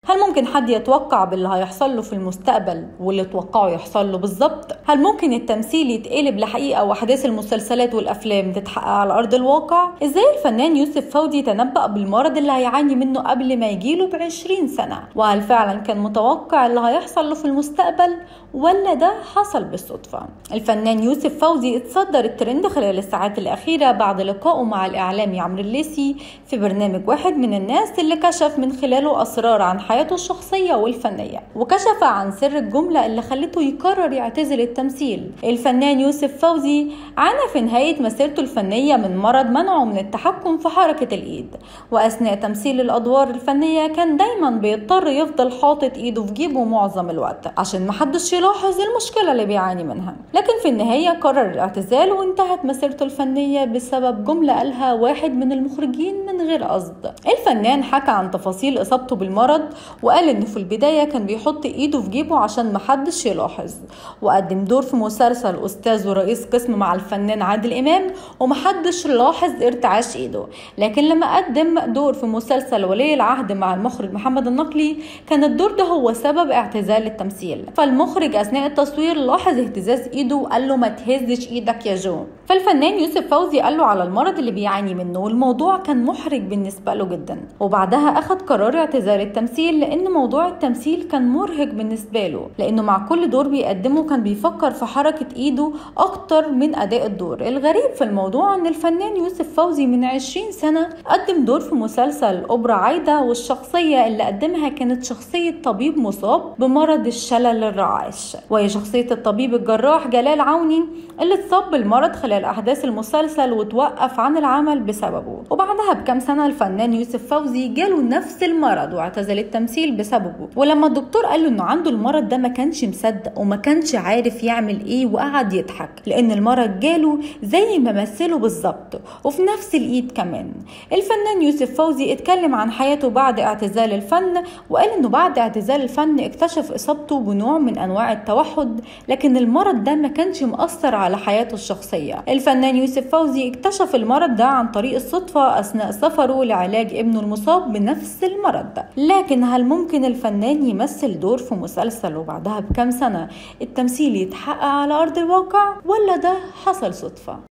هل ممكن حد يتوقع باللي هيحصل له في المستقبل واللي توقعه يحصل له بالظبط هل ممكن التمثيل يتقلب لحقيقه واحداث المسلسلات والافلام تتحقق على ارض الواقع ازاي الفنان يوسف فوزي تنبأ بالمرض اللي هيعاني منه قبل ما يجيله ب 20 سنه وهل فعلا كان متوقع اللي هيحصل له في المستقبل ولا ده حصل بالصدفه الفنان يوسف فوزي اتصدر الترند خلال الساعات الاخيره بعد لقائه مع الاعلامي عمرو الليسي في برنامج واحد من الناس اللي كشف من خلاله اسرار عن حياته الشخصيه والفنيه وكشف عن سر الجمله اللي خلته يقرر يعتزل التمثيل الفنان يوسف فوزي عانى في نهايه مسيرته الفنيه من مرض منعه من التحكم في حركه الايد واثناء تمثيل الادوار الفنيه كان دايما بيضطر يفضل حاطط ايده في جيبه معظم الوقت عشان محدش يلاحظ المشكله اللي بيعاني منها لكن في النهايه قرر الاعتزال وانتهت مسيرته الفنيه بسبب جمله قالها واحد من المخرجين من غير قصد الفنان حكى عن تفاصيل اصابته بالمرض وقال انه في البدايه كان بيحط ايده في جيبه عشان محدش يلاحظ وقدم دور في مسلسل استاذ ورئيس قسم مع الفنان عادل امام ومحدش لاحظ ارتعاش ايده لكن لما قدم دور في مسلسل ولي العهد مع المخرج محمد النقلي كان الدور ده هو سبب اعتزال التمثيل فالمخرج اثناء التصوير لاحظ اهتزاز ايده وقال له ما تهزش ايدك يا جو فالفنان يوسف فوزي قال له على المرض اللي بيعاني منه والموضوع كان محرج بالنسبه له جدا وبعدها اخذ قرار اعتزال التمثيل لان موضوع التمثيل كان مرهق بالنسبه له لانه مع كل دور بيقدمه كان بيفكر في حركه ايده اكتر من اداء الدور الغريب في الموضوع ان الفنان يوسف فوزي من 20 سنه قدم دور في مسلسل اوبرا عايده والشخصيه اللي قدمها كانت شخصيه طبيب مصاب بمرض الشلل الرعاش وهي شخصيه الطبيب الجراح جلال عوني اللي اتصاب بالمرض خلال احداث المسلسل وتوقف عن العمل بسببه وبعدها بكام سنه الفنان يوسف فوزي جاله نفس المرض واعتزل التمثيل بسببه ولما الدكتور قال له انه عنده المرض ده ما كانش مصدق وما كانش عارف يعمل ايه وقعد يضحك لان المرض جاله زي ما مثله بالظبط وفي نفس الايد كمان الفنان يوسف فوزي اتكلم عن حياته بعد اعتزال الفن وقال انه بعد اعتزال الفن اكتشف اصابته بنوع من انواع التوحد لكن المرض ده ما كانش مؤثر على حياته الشخصيه الفنان يوسف فوزي اكتشف المرض ده عن طريق الصدفه اثناء سفره لعلاج ابنه المصاب بنفس المرض ده لكن هل ممكن الفنان يمثل دور في مسلسل وبعدها بكام سنه التمثيل يتحقق على ارض الواقع ولا ده حصل صدفه